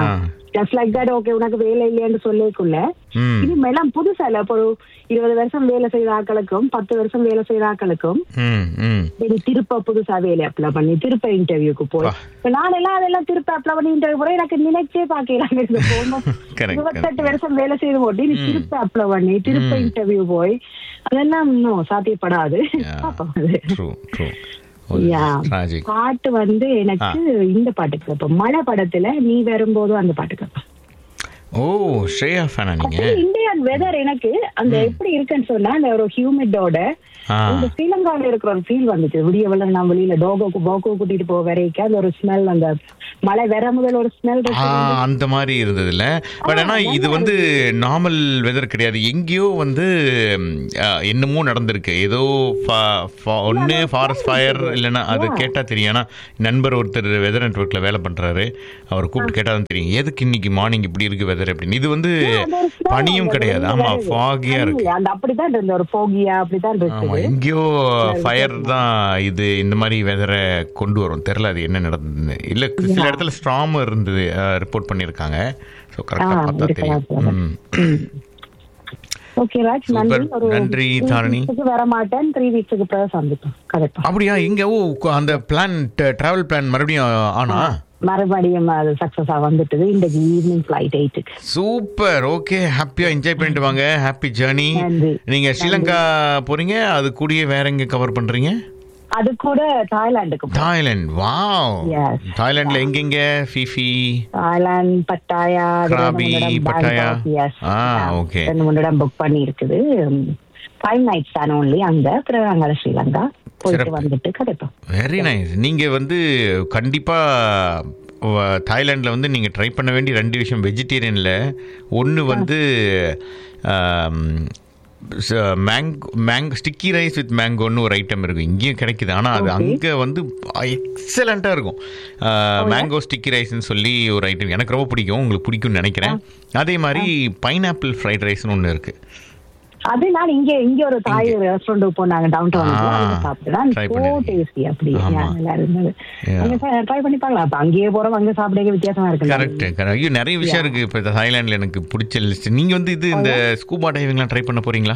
Just like that okay உனக்கு வேலை இல்லைன்னு சொல்லிக்குள்ள ம் இது எல்லாம் புதுசா இல்ல இப்போ ஒரு இருபது வருஷம் வேலை செய்த ஆட்களுக்கும் பத்து வருஷம் வேலை செய்த ஆட்களுக்கும் ம் ம் இது திருப்ப புதுசா வேலை அப்ளை பண்ணி திருப்ப இன்டர்வியூக்கு போய் வா. இப்ப நான் எல்லாம் அதெல்லாம் திருப்ப அப்ளை பண்ணி இன்டர்வியூ போறேன் எனக்கு நினைச்சே பாக்கிறாங்க இந்த போகணும் Correct, இருபத்தெட்டு correct. வருஷம் வேலை செய்து போட்டு நீ திருப்ப அப்ளை பண்ணி திருப்ப இன்டர்வியூ போய் அதெல்லாம் இன்னும் சாத்தியப்படாது பாப்போம் அது. True true Yeah. ட்ராஜிக் பாட்டு வந்து எனக்கு இந்த பாட்டு கேட்போம் மழை படத்துல நீ வரும்போதும் அந்த பாட்டு கேட்பேன் ஓ ஸ்ரேயா ஃபேனா நீங்க இந்தியன் வெதர் எனக்கு அந்த எப்படி இருக்குன்னு சொன்னா அந்த ஒரு ஹியூமிடோட ஆ இந்த ஸ்ரீலங்கால இருக்கிற ஒரு ஃபீல் வந்துச்சு விடிய வெள்ள நான் வெளியில டோகோக்கு போக்கோ கூட்டிட்டு போக வரைக்கும் அந்த ஒரு ஸ்மெல் அந்த மழை வர முதல் ஒரு ஸ்மெல் ஆ, அந்த மாதிரி இருந்தது இல்ல பட் ஆனா இது வந்து நார்மல் வெதர் கிடையாது எங்கேயோ வந்து ம், ஆ, என்னமோ நடந்திருக்கு ஏதோ ஒன்று ஃபாரஸ்ட் ஃபயர் இல்லைன்னா அது கேட்டா தெரியும் ஏன்னா நண்பர் ஒருத்தர் வெதர் நெட்ஒர்க்ல வேலை பண்றாரு அவர் கூப்பிட்டு கேட்டா தான் தெரியும் எதுக்கு இன்னைக்கு மார்னிங் இப்படி இருக்கு வெதர் அப்படின்னு இது வந்து பனியும் கிடையாது ஆமா ஃபாகியா இருக்கு அந்த அப்படிதான் இருந்த ஒரு போகியா அப்படிதான் ஆமா இருக்குது எங்கேயோ ஃபயர் தான் இது இந்த மாதிரி வெதரை கொண்டு வரும் தெரியல அது என்ன நடந்ததுன்னு இல்ல சில இடத்துல ஸ்ட்ராம் இருந்தது ரிப்போர்ட் பண்ணியிருக்காங்க ஸோ கரெக்டாக ஆ, பார்த்தா இருக்கலாம், தெரியும் ம். Okay Raj Super. நன்றி ஒரு நன்றி, three தாரணி. weeks க்கு வர மாட்டேன் த்ரீ வீக்ஸுக்கு பிறகு சந்திப்போம் கரெக்டா அப்படியா இங்க ஓ கு- அந்த பிளான் டிராவல் பிளான் மறுபடியும் ஆனா மறுபடியும் அது சக்சஸா வந்துட்டது இன்றைக்கு ஈவினிங் ஃபிளைட் எயிட்டுக்கு சூப்பர் ஓகே ஹாப்பியா என்ஜாய் பண்ணிட்டு வாங்க ஹாப்பி ஜேர்னி நன்றி. நீங்க ஸ்ரீலங்கா போறீங்க அது கூடயே வேற எங்க கவர் பண்றீங்க அது கூட தாய்லாந்துக்கு போறோம். Thailand wow Yes. தாய்லாந்துல எங்கெங்க ஃபிஃபி தாய்லாந்து பட்டாயா அது கிராபி, ரெண்டு மூணு இடம் பட்டாயா. Bangkok, yes. ஆ, Yeah. okay. ரெண்டு மூணு இடம் புக் பண்ணி இருக்குது ஃபைவ் நைட்ஸ் தானே ஒன்லி அங்க பிறகு அங்க ஸ்ரீலங்கா போயிட்டு சிறப்பு. வந்துட்டு கிடைப்போம் வெரி நைஸ் நீங்க வந்து கண்டிப்பா வ- தாய்லாந்துல வந்து நீங்க ட்ரை பண்ண வேண்டிய ரெண்டு விஷயம் வெஜிடேரியன்ல ஒன்று வந்து mango mango sticky rice with மேங்கோன்னு ஒரு ஐட்டம் இருக்கும் இங்கேயும் கிடைக்குது ஆனால் அது அங்கே வந்து எக்ஸலண்ட்டாக இருக்கும் மேங்கோ ஸ்டிக்கி ரைஸ்னு சொல்லி ஒரு ஐட்டம் எனக்கு ரொம்ப பிடிக்கும் உங்களுக்கு பிடிக்கும்னு நினைக்கிறேன் அதே மாதிரி பைனாப்பிள் ஃப்ரைட் ரைஸ்னு ஒன்று இருக்குது அது நான் இங்க இங்க ஒரு தாய் ரெஸ்டாரண்ட் போனாங்க டவுன் ஆ, டவுன் சாப்பிட்டேன் try சோ பண்ணிருக்கீங்க. டேஸ்டி அப்படி ஆமா. Yeah, நல்லா இருந்தது Yeah. ட்ரை பண்ணி பார்க்கலாம் அப்ப அங்கேயே போறோம் அங்க சாப்பிட வித்தியாசமா இருக்கு கரெக்ட் கரெக்ட் ஐயோ நிறைய விஷயம் இருக்கு இப்போ தாய்லாண்டில் எனக்கு பிடிச்ச லிஸ்ட் நீங்கள் வந்து இது இந்த ஸ்கூபா டைவிங்லாம் ட்ரை பண்ண போறீங்களா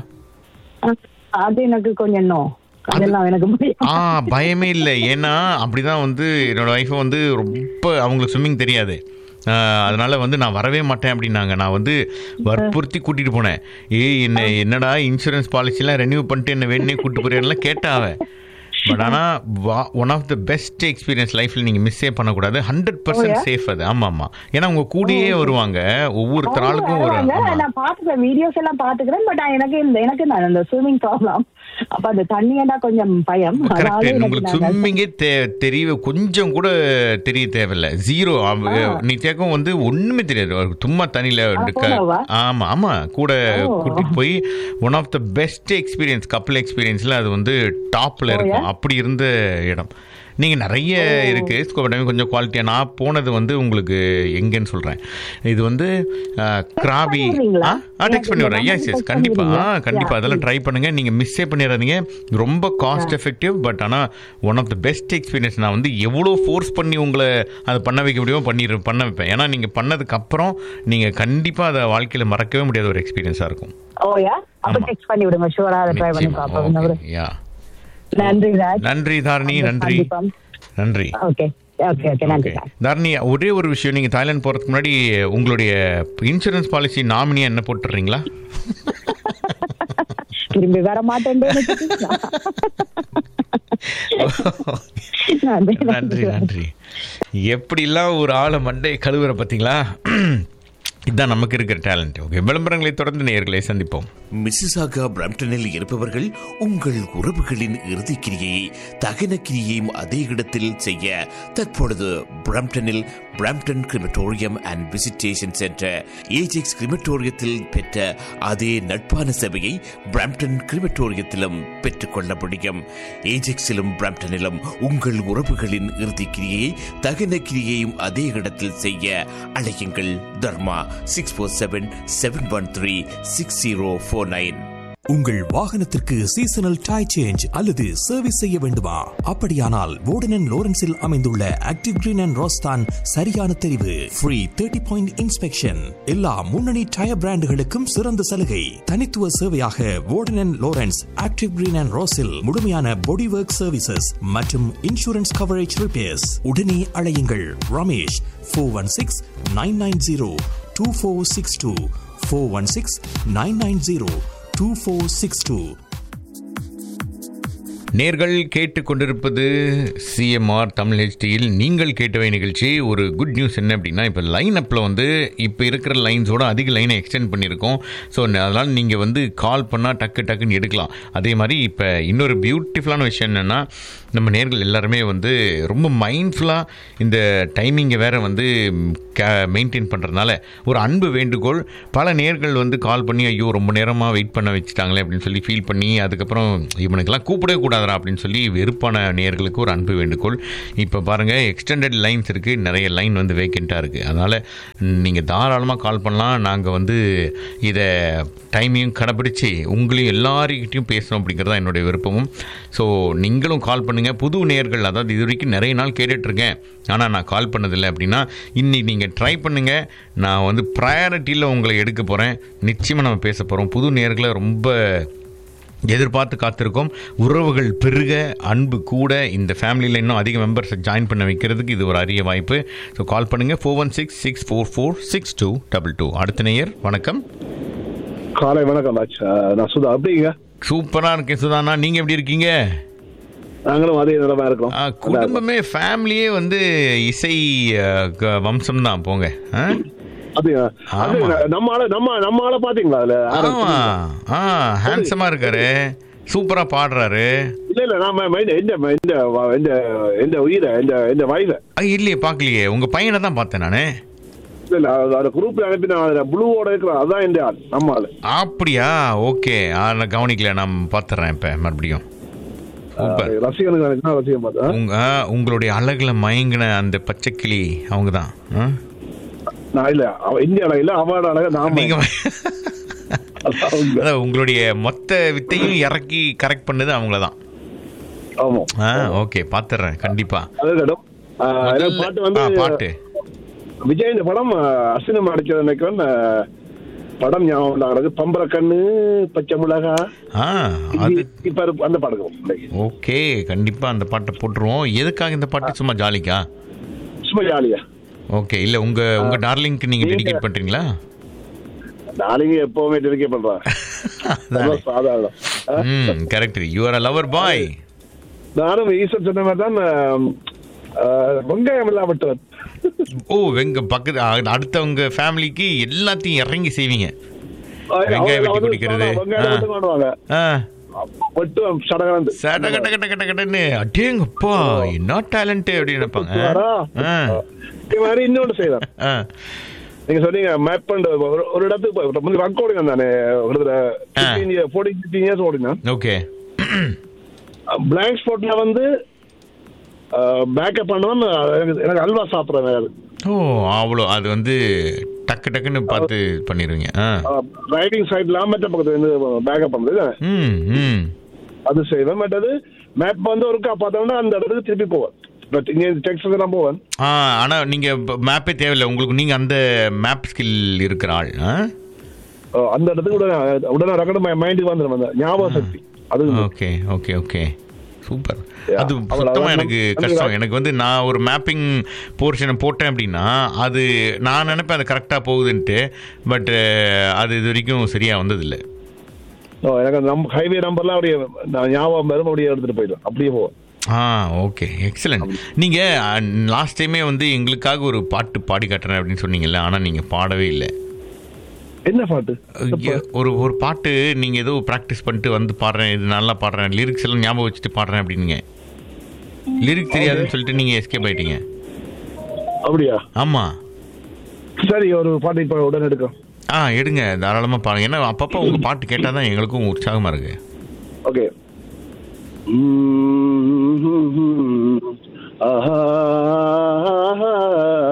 அது எனக்கு கொஞ்சம் நோ அதெல்லாம் எனக்கு முடியும் ஆ பயமே இல்லை ஏன்னா அப்படிதான் வந்து என்னோட ஒய்ஃபை வந்து ரொம்ப அவங்களுக்கு ஸ்விம்மிங் தெரியாது ஆ, அதனால வந்து நான் வரவே மாட்டேன் அப்படின்னாங்க நான் வந்து வற்புறுத்தி கூட்டிட்டு போனேன் ஏய் என்ன என்னடா இன்சூரன்ஸ் பாலிசிலாம் ரெனியூ பண்ணிட்டு என்ன வேணுனே கூட்டு போறேன்லாம் கேட்டேன் அவன் பட் ஆனால் one of the best experience லைஃப்பில் நீங்கள் மிஸ்ஸே பண்ணக்கூடாது ஹண்ட்ரட் பர்சன்ட் சேஃப் அது ஆமாம் ஆமாம் ஏன்னா உங்க கூடயே வருவாங்க ஒவ்வொருத்தர் ஆளுக்கும் ஒரு வருவாங்க. ஆமா. நான் பாத்துக்கிறேன் வீடியோஸ் எல்லாம் பாத்துக்கிறேன் பட் எனக்கு இந்த எனக்கு நான் அந்த ஸ்விமிங் ப்ராப்ளம் அப்ப அந்த தண்ணியடா கொஞ்சம் பயம் அதாவது கரெக்ட் எனக்கு உங்களுக்கு நாங்க- ஸ்விம்மிங்கே தே தெரிய கொஞ்சம் கூட தெரிய தேவையில்ல ஜீரோ நீ தேக்கம் வந்து ஒண்ணுமே தெரியாது ஒரு சும்மா தண்ணியில க- போனவா? ஆமா ஆமா கூட ஓ. கூட்டிட்டு போய் one of the best experience கப்பல் எக்ஸ்பீரியன்ஸ்ல அது வந்து டாப்ல இருக்கும் அப்படி இருந்த இடம் நீங்க நிறைய இருக்கு ஸ்கோப் டைம் கொஞ்சம் குவாலிட்டியா நான் போனது வந்து உங்களுக்கு எங்கன்னு சொல்றேன் இது வந்து அஹ், கிராபி பண்ணிடுறீங்களா? டெக்ஸ்ட் பண்ணி விடுறேன் எனக்கு எஸ் எஸ் text கண்டிப்பா பண்ணிடுறீங்க? ஆ, கண்டிப்பா Yeah, அதெல்லாம் ட்ரை பண்ணுங்க நீங்க மிஸ்ஸே பண்ணிடாதீங்க ரொம்ப காஸ்ட் எஃபெக்டிவ் பட் ஆனா one of the best experience நான் வந்து எவ்வளோ ஃபோர்ஸ் பண்ணி உங்களை அதை பண்ண வைக்க முடியுமோ பண்ணிடு பண்ண வைப்பேன் ஏன்னா நீங்க பண்ணதுக்கு அப்புறம் நீங்க கண்டிப்பா அதை வாழ்க்கையில மறக்கவே முடியாத ஒரு எக்ஸ்பீரியன்ஸா இருக்கும் ஓ யா அப்ப ஆமா. டெக்ஸ்ட் பண்ணி விடுங்க ஷூரா அதை ட்ரை பண்ணி நிச்சயமா. பாப்போம் Okay. Yeah. நன்றி ராஜ் நன்றி தாரணி நன்றி நன்றி ஓகே ஓகே ஓகே நன்றி ஓகே தாரணி ஒரே ஒரு விஷயம் நீங்க தாய்லாந்து போறதுக்கு முன்னாடி உங்களுடைய இன்சூரன்ஸ் பாலிசி நாமினியா என்ன போட்டுறீங்களா திரும்பி வர மாட்டேன் நன்றி நன்றி நன்றி எப்படிலாம் ஒரு ஆளை மண்டை கழுவுற பார்த்தீங்களா இதுதான் நமக்கு இருக்கிற டேலண்ட் ஓகே விளம்பரங்களை தொடர்ந்து நேயர்களை சந்திப்போம் மிசிசாகா பிரம்டனில் இருப்பவர்கள் உங்கள் உறவுகளின் இறுதிக்கிரியை தகன கிரியையும் அதே இடத்தில் செய்ய தற்பொழுது பிரம்டனில் Brampton crematorium and visitation centre Ajax கிரிமட்டோரியத்தில் பெற்ற அதே நட்பான சேவையை பிரம்டன் கிரிமட்டோரியத்திலும் பெற்றுக்கொள்ள முடியும் ஏஜெக்ஸிலும் பிரம்டனிலும் உங்கள் உறவுகளின் இறுதிக்கிரியை தகன கிரியையும் அதே இடத்தில் செய்ய அழையுங்கள் Dharma six four seven seven one three six zero four nine உங்கள் வாகனத்திற்கு சீசனல் டை சேஞ்ச் அல்லது சர்வீஸ் செய்ய வேண்டுமா அப்படியானால் வோர்டன் லோரன்ஸில் அமைந்துள்ள ஆக்டிவ் கிரீன் அண்ட் ரோஸ்தான் சரியான தெரிவு ஃப்ரீ தேர்ட்டி பாயிண்ட் இன்ஸ்பெக்ஷன் எல்லா முன்னணி டயர் பிராண்டுகளுக்கும் சிறந்த சலுகை தனித்துவ சேவையாக Warden Lawrence active green and ரோஸில் முழுமையான பாடி ஒர்க் சர்வீசஸ் மற்றும் இன்சூரன்ஸ் கவரேஜ் ரிப்பேர்ஸ் உடனே அழையுங்கள் Ramesh four one six nine nine zero two four six two four one six nine nine zero two four six two நேர்கள் கேட்டுக்கொண்டிருப்பது CMR Tamil ஹெச்டியில் நீங்கள் கேட்டவை நிகழ்ச்சி ஒரு குட் நியூஸ் என்ன அப்படின்னா இப்போ லைன் அப்பில் வந்து இப்போ இருக்கிற லைன்ஸோட அதிக லைனை எக்ஸ்டெண்ட் பண்ணியிருக்கோம் ஸோ அதனால் நீங்கள் வந்து கால் பண்ணால் டக்கு டக்குன்னு எடுக்கலாம் அதே மாதிரி இப்போ இன்னொரு பியூட்டிஃபுல்லான விஷயம் என்னென்னா நம்ம நேர்கள் எல்லாருமே வந்து ரொம்ப மைண்ட்ஃபுல்லாக இந்த டைமிங்கை வேற வந்து மெயின்டைன் பண்ணுறதுனால ஒரு அன்பு வேண்டுகோள் பல நேர்கள் வந்து கால் பண்ணி ஐயோ ரொம்ப நேரமாக வெயிட் பண்ண வச்சுட்டாங்களே அப்படின்னு சொல்லி ஃபீல் பண்ணி அதுக்கப்புறம் இவனுக்கெல்லாம் கூப்பிடவே கூடாதுடா அப்படின்னு சொல்லி வெறுப்பான நேர்களுக்கு ஒரு அன்பு வேண்டுகோள் இப்போ பாருங்கள் எக்ஸ்டெண்டட் லைன்ஸ் இருக்குது நிறைய லைன் வந்து வேக்கெண்ட்டாக இருக்குது அதனால் நீங்கள் தாராளமாக கால் பண்ணலாம் நாங்கள் வந்து இதை டைமையும் கடைப்பிடிச்சு உங்களையும் எல்லாருக்கிட்டையும் பேசணும் அப்படிங்கிறது தான் என்னுடைய விருப்பமும் ஸோ நீங்களும் கால் பண்ணுங்கள் புது நேர்கள் அதாவது இது வரைக்கும் நிறைய நாள் கேட்டுட்ருக்கேன் ஆனால் நான் கால் பண்ணதில்லை அப்படின்னா இன்னைக்கு நீங்கள் ட்ரை பண்ணுங்கள் நான் வந்து ப்ரையாரிட்டியில் உங்களை எடுக்க போகிறேன் நிச்சயமாக நம்ம பேச போகிறோம் புது நேர்களை ரொம்ப எதிர்பார்த்து காத்திருக்கோம் உறவுகள் பெருக அன்பு கூட இந்த ஃபேமிலியில் இன்னும் அதிக மெம்பர்ஸை ஜாயின் பண்ண வைக்கிறதுக்கு இது ஒரு அரிய வாய்ப்பு ஸோ கால் பண்ணுங்கள் four one six six four four six two double two அடுத்த நேயர் வணக்கம் காலை வணக்கம் ராஜ் அஹ், நான் சுதா அப்படிங்க சூப்பராக இருக்கேன் சுதானா நீங்கள் எப்படி இருக்கீங்க நாங்களும் அதே நிலமா இருக்கோம் ஆ, குடும்பமே ஃபேமிலியே வந்து இசை வம்சம் தான் போங்க ஆ? அப்படியா அது ஆமா. நம்ம ஆள நம்ம நம்ம ஆள பாத்தீங்களா அதுல ஆமா ஆ ஹேண்ட்ஸமா இருக்காரு சூப்பரா பாடுறாரு இல்ல இல்ல நாம இந்த இந்த இந்த இந்த இந்த உயிரை இந்த இந்த வயல ஐ, இல்லையே பார்க்கலையே உங்க பையனை தான் பார்த்தேன் நானு இல்ல இல்ல அது- அந்த குரூப்ல அனுப்பி நான் அதுல ப்ளூவோட இருக்கிறேன் அதான் இந்த ஆள் நம்ம ஆளு அப்படியா ஓகே நான் கவனிக்கல நான் பார்த்துறேன் இப்ப மறுபடியும் சூப்பர் அஹ், ரசிகனுக்கு எனக்கு தான் ரசிகன் பார்த்தேன் உங்க ஆ, உங்களுடைய அழகுல மயங்கின அந்த பச்சைக்கிளி அவங்க தான் நான் இல்ல அவ இந்திய அழகு இல்ல அவட அழக நாம நீங்க அதான் உண்மை. அதான் உங்களுடைய மொத்த வித்தையும் இறக்கி கரெக்ட் பண்ணது அவங்கள தான் ஆமா ஆ ஓகே பார்த்துறேன் கண்டிப்பா அது மேடம் எனக்கு பாட்டு வந்து ஆ, பாட்டு விஜய் இந்த படம் அஹ், அசினம் அடிச்சது நினைக்கிறேன் அஹ், படம் ஞாபகம் இல்ல எனக்கு பம்பர கண்ணு பச்சை மிளகா ஆ அது இது- இப்ப அது- அந்த படம் ஓகே கண்டிப்பா அந்த பாட்டை போட்டுருவோம் எதுக்காக இந்த பாட்டு சும்மா ஜாலிக்கா சும்மா ஜாலியா ஓகே இல்ல உங்க உங்க டார்லிங்க்கு நீங்க நீங்க- டெடிகேட் பண்றீங்களா நாளைக்கு எப்பவுமே டெலிகே பண்றான் ரொம்ப சாதாரணம் அஹ், ம் correct you are a lover boy நானும் ஈஸ்வர் சொன்ன மாதிரி தான் அஹ், அஹ், வெங்காயம் இல்லாமட்டவன் ஓ வெங்க பக்கத்து அ- அடுத்தவங்க ஃபேமிலிக்கு எல்லாத்தையும் இறங்கி செய்வீங்க வெங்காயம் வெட்டி குடிக்கிறது. வெங்காயம் ஆ. மட்டும் கொண்டு வாங்க ஆ வெட்டுவோம் சடகலந்து சட கட்ட கட்ட கட்ட கட்டன்னு அடேங்கப்பா என்ன டேலண்ட் அப்படின்னு நினைப்பாங்க ஆ இது மாதிரி இன்னொன்று செய்யலாம் ஆ நீங்க சொன்னீங்க மேப் பண்ற ஒரு- ஒரு இடத்துக்கு போய் முந்தி ஒர்க் ஓடினேன் நானு ஒரு ஆ. ஃபோர்டீன் ஃபிஃப்டீன் இயர்ஸ் ஓடினேன் ஓகே பிளாங்க் ஸ்பாட்ல வந்து பேக்கப் பண்ணணும் எனக்கு எனக்கு அல்வா சாப்பிட்றேன் அது ஓ அவ்வளோ அது வந்து டக்கு டக்குன்னு பார்த்து பண்ணிடுவீங்க ஆ ரைடிங் சைட்ல மற்ற பக்கத்துல இருந்து பேக்கப் பண்றது ம் ம் அது செய்வேன் மற்றது மேப் வந்து ஒருக்கா பார்த்தோம்னா அந்த இடத்துக்கு திருப்பி போவேன் பட் இங்க டெக்ஸ்ட் தான் போவேன் ஆ ஆனால் நீங்கள் மேப்பே தேவையில்லை உங்களுக்கு நீங்கள் அந்த மேப் ஸ்கில் இருக்கிற ஆள் ஆ அஹ் அந்த இடத்துக்கு உடனே உடனே ரெக்கட் மைண்டுக்கு வந்துடும் அந்த ஞாபக சக்தி அது okay okay okay super Yeah, அது அவ்வளவு சுத்தமாக அதான் எனக்கு நம்ம- கஷ்டம் எனக்கு வந்து நான் ஒரு மேப்பிங் போர்ஷனை போட்டேன் அப்படின்னா அது நான் நினைப்பேன் அது கரெக்டாக போகுதுன்ட்டு பட் அது இது வரைக்கும் சரியாக வந்ததில்லை ஓ, எனக்கு அந்த நம் ஹைவே நம்பர்லாம் அப்படியே நான் ஞாபகம் வரும் அப்படியே எடுத்துட்டு போயிடுவேன் அப்படியே போவேன் ஆ ஓகே எக்ஸலண்ட் நீங்கள் லாஸ்ட் டைமே வந்து எங்களுக்காக ஒரு பாட்டு பாடி காட்டுறேன் அப்படின்னு சொன்னீங்கல்ல ஆனால் நீங்கள் பாடவே இல்லை என்ன பாட்டு ஐயா, ஒரு ஒரு பாட்டு நீங்கள் ஏதோ ப்ராக்டிஸ் பண்ணிட்டு வந்து பாடுறேன் இது நல்லா பாடுறேன் லிரிக்ஸ் எல்லாம் ஞாபகம் வச்சுட்டு பாடுறேன் அப்படின்னீங்க லிரிக் தெரியாதுன்னு சொல்லிட்டு நீங்கள் எஸ்கேப் ஆயிட்டீங்க அப்படியா ஆமாம் சரி ஒரு பாட்டு இப்ப உடனே எடுக்கும் ஆ எடுங்க தாராளமாக பாருங்க ஏன்னா அப்பப்போ உங்கள் பாட்டு கேட்டால் தான் எங்களுக்கும் உற்சாகமாக இருக்கு ஓகே ஆஹா